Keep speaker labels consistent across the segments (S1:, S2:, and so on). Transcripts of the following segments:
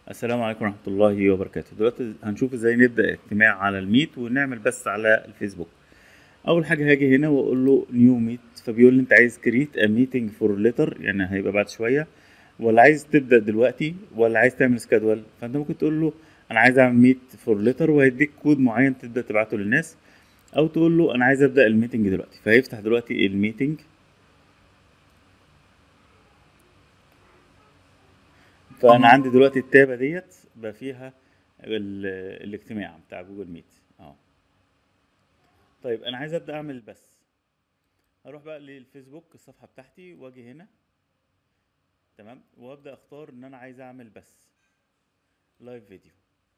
S1: السلام عليكم ورحمة الله وبركاته دلوقتي هنشوف ازاي نبدأ اجتماع على الميت ونعمل بس على الفيسبوك اول حاجة هاجي هنا واقول له نيو ميت فبيقول لي انت عايز كريت ا ميتنج فور ليتر يعني هيبقى بعد شوية ولا عايز تبدأ دلوقتي ولا عايز تعمل سكادول فانت ممكن تقول له انا عايز اعمل ميت فور ليتر وهيديك كود معين تبدأ تبعته للناس او تقول له انا عايز ابدأ الميتنج دلوقتي فهيفتح دلوقتي الميتنج فانا عندي دلوقتي التابه ديت بقى فيها ال- الاجتماع بتاع جوجل ميت اه طيب انا عايز ابدا اعمل بس هروح بقى للفيسبوك الصفحه بتاعتي واجي هنا تمام وابدا اختار ان انا عايز اعمل بس لايف فيديو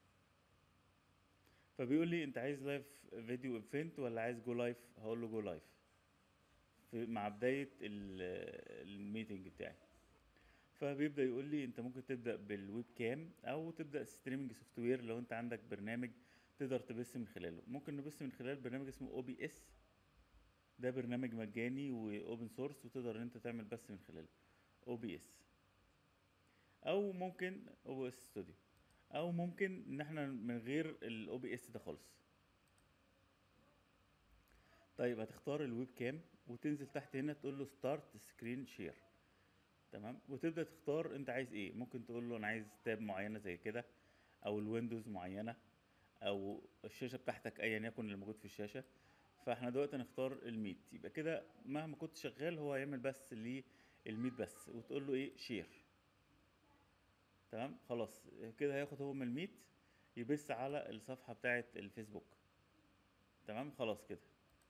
S1: فبيقول لي انت عايز لايف فيديو ايفنت ولا عايز جو لايف هقول له جو لايف مع بدايه ال- الميتنج بتاعي فبيبدا يقول لي انت ممكن تبدا بالويب كام او تبدا ستريمنج سوفت وير لو انت عندك برنامج تقدر تبث من خلاله ممكن نبث من خلال برنامج اسمه او بي اس ده برنامج مجاني واوبن سورس وتقدر ان انت تعمل بث من خلاله او بي اس او ممكن او اس ستوديو او ممكن ان احنا من غير الاو بي اس ده خالص طيب هتختار الويب كام وتنزل تحت هنا تقول له ستارت سكرين شير تمام وتبدا تختار انت عايز ايه ممكن تقول له انا عايز تاب معينه زي كده او الويندوز معينه او الشاشه بتاعتك ايا يكن اللي موجود في الشاشه فاحنا دلوقتي هنختار الميت يبقى كده مهما كنت شغال هو هيعمل بس للميت بس وتقول له ايه شير تمام خلاص كده هياخد هو من الميت يبث على الصفحه بتاعه الفيسبوك تمام خلاص كده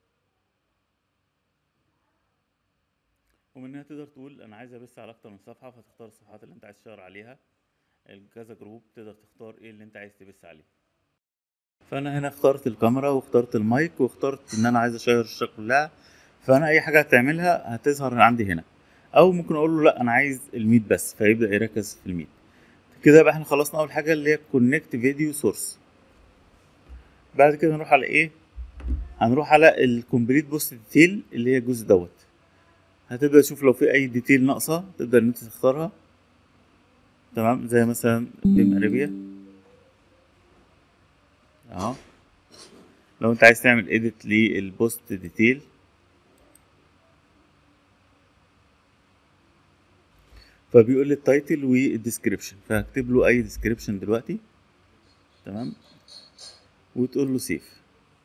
S1: ومنها تقدر تقول انا عايز ابث على اكتر من صفحه فتختار الصفحات اللي انت عايز تشتغل عليها كذا جروب تقدر تختار ايه اللي انت عايز تبث عليه فانا هنا اخترت الكاميرا واخترت المايك واخترت ان انا عايز اشير الشاشه كلها فانا اي حاجه هتعملها هتظهر عندي هنا او ممكن اقول له لا انا عايز الميت بس فيبدا يركز في الميت كده يبقى احنا خلصنا اول حاجه اللي هي كونكت فيديو سورس بعد كده نروح على ايه هنروح على الكومبليت بوست ديتيل اللي هي الجزء دوت هتبدا تشوف لو في اي ديتيل ناقصه تقدر ان انت تختارها تمام زي مثلا بيم اريبيا اهو لو انت عايز تعمل اديت للبوست ديتيل فبيقول لي التايتل والديسكريبشن فهكتب له اي ديسكريبشن دلوقتي تمام وتقول له سيف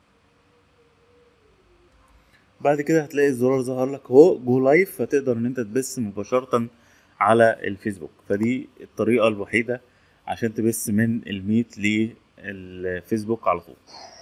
S1: بعد كده هتلاقي الزرار ظهر لك اهو جو لايف فتقدر ان انت تبث مباشرة على الفيسبوك فدي الطريقة الوحيدة عشان تبث من الميت للفيسبوك على طول